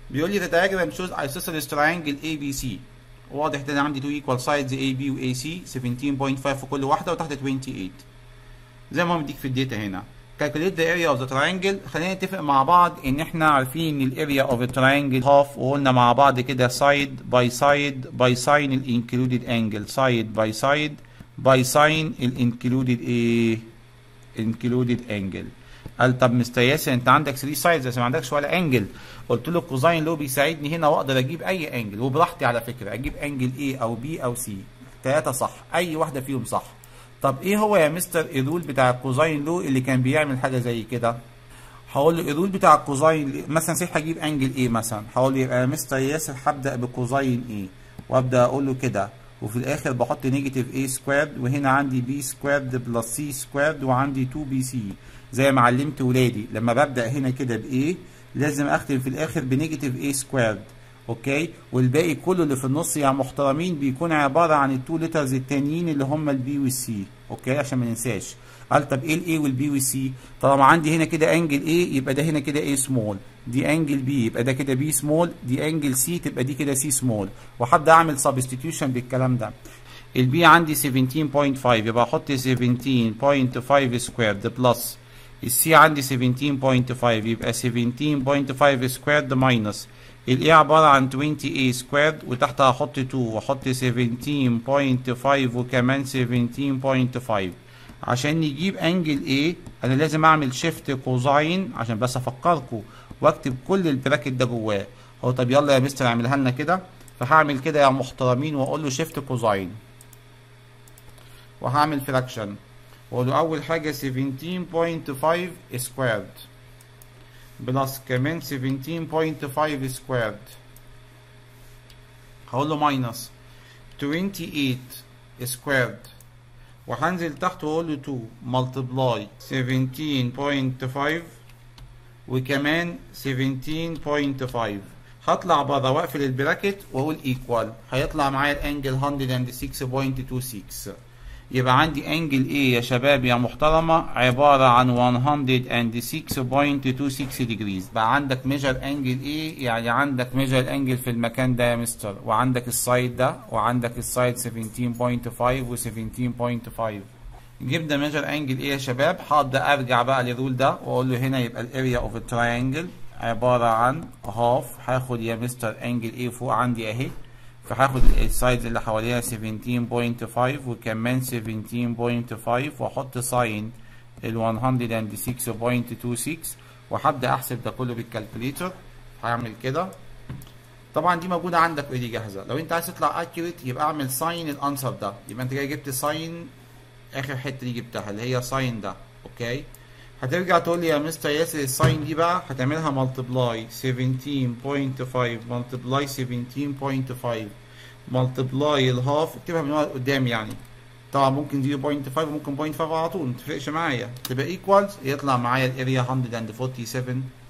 بيقول لي the diagram shows isosceles triangle ABC واضح ده انا عندي two equal sides AB و AC 17.5 في كل واحده وتحت 28 زي ما هو مديك في الداتا هنا calculate the area of the triangle خلينا نتفق مع بعض ان احنا عارفين ان الاريا of a triangle half وقلنا مع بعض كده side by side by sign ال included angle side by side by sign ال included ايه included angle قال طب مستر ياسر انت عندك 3 سايدز بس ما عندكش ولا انجل قلت له الكوزاين لو بيساعدني هنا واقدر اجيب اي انجل وبراحتي على فكره اجيب انجل A او B او C ثلاثه صح اي واحده فيهم صح طب ايه هو يا مستر الرول بتاع الكوزاين لو اللي كان بيعمل حاجه زي كده هقول له الرول بتاع الكوزاين مثلا سيح هجيب انجل A مثلا هقول له يبقى يا مستر ياسر هبدا بكوزاين A وابدا اقول له كده وفي الاخر بحط نيجاتيف A سكويرد وهنا عندي B سكويرد بلس C سكويرد وعندي 2 بي سي زي ما علمت ولادي لما ببدا هنا كده ب A لازم اختم في الاخر بنيجاتيف A سكويرد اوكي والباقي كله اللي في النص يا محترمين بيكون عباره عن التو ليترز التانيين اللي هم البي والسي اوكي عشان ما ننساش قال طب ايه الاي والبي والسي طالما عندي هنا كده انجل اي يبقى ده هنا كده اي سمول دي انجل بي يبقى ده كده بي سمول دي انجل سي تبقى دي كده سي سمول وهبدا اعمل سبستيتيوشن بالكلام ده البي عندي 17.5 يبقى احط 17.5 سكويرد بلس السي عندي 17.5 يبقى 17.5 سكويرد ماينس الاي عبارة عن 20 a سكويرد وتحت هحط 2 واحط 17.5 وكمان 17.5 عشان نجيب انجل A انا لازم اعمل شيفت كوزاين عشان بس افكركم واكتب كل البراكت ده جواه هو طب يلا يا مستر اعملها لنا كده فهعمل كده يا محترمين واقول له شيفت كوزاين وهعمل فراكشن واقول له اول حاجه 17.5 سكويرد بلس كمان 17.5 سكويرد هقول له ماينس 28 سكويرد وهنزل تحت واقول له 2 ملتبلاي 17.5 وكمان 17.5 هطلع بره واقفل البراكت واقول ايكوال هيطلع معايا الانجل 106.26 يبقى عندي انجل A يا شباب يا محترمة عبارة عن 106.26 ديجريز بقى عندك ميجر انجل A يعني عندك ميجر انجل في المكان ده يا مستر وعندك السايد ده وعندك السايد 17.5 و 17.5 جبنا ميجر انجل A يا شباب هبدا ارجع بقى للرول ده واقول له هنا يبقى الاريا اوف التراينجل عبارة عن هاف هاخد يا مستر انجل A فوق عندي اهي فهاخد السايدز اللي حواليها 17.5 وكمان 17.5 واحط ساين ال 106.26 وهبدا احسب ده كله بالكالكوليتر هعمل كده طبعا دي موجوده عندك اوريدي جاهزه لو انت عايز تطلع اكيوريت يبقى اعمل ساين الانسر ده يبقى انت جاي جبت ساين اخر حته دي جبتها اللي هي ساين ده اوكي هترجع تقول لي يا مستر ياسر الساين دي بقى هتعملها ملتبلاي 17.5 ملتبلاي 17.5 ملتبلاي الهاف اكتبها من ورا قدام يعني طبعا ممكن 0.5 وممكن 0.5 على طول متفرقش معايا تبقى ايكوالز يطلع معايا الاريا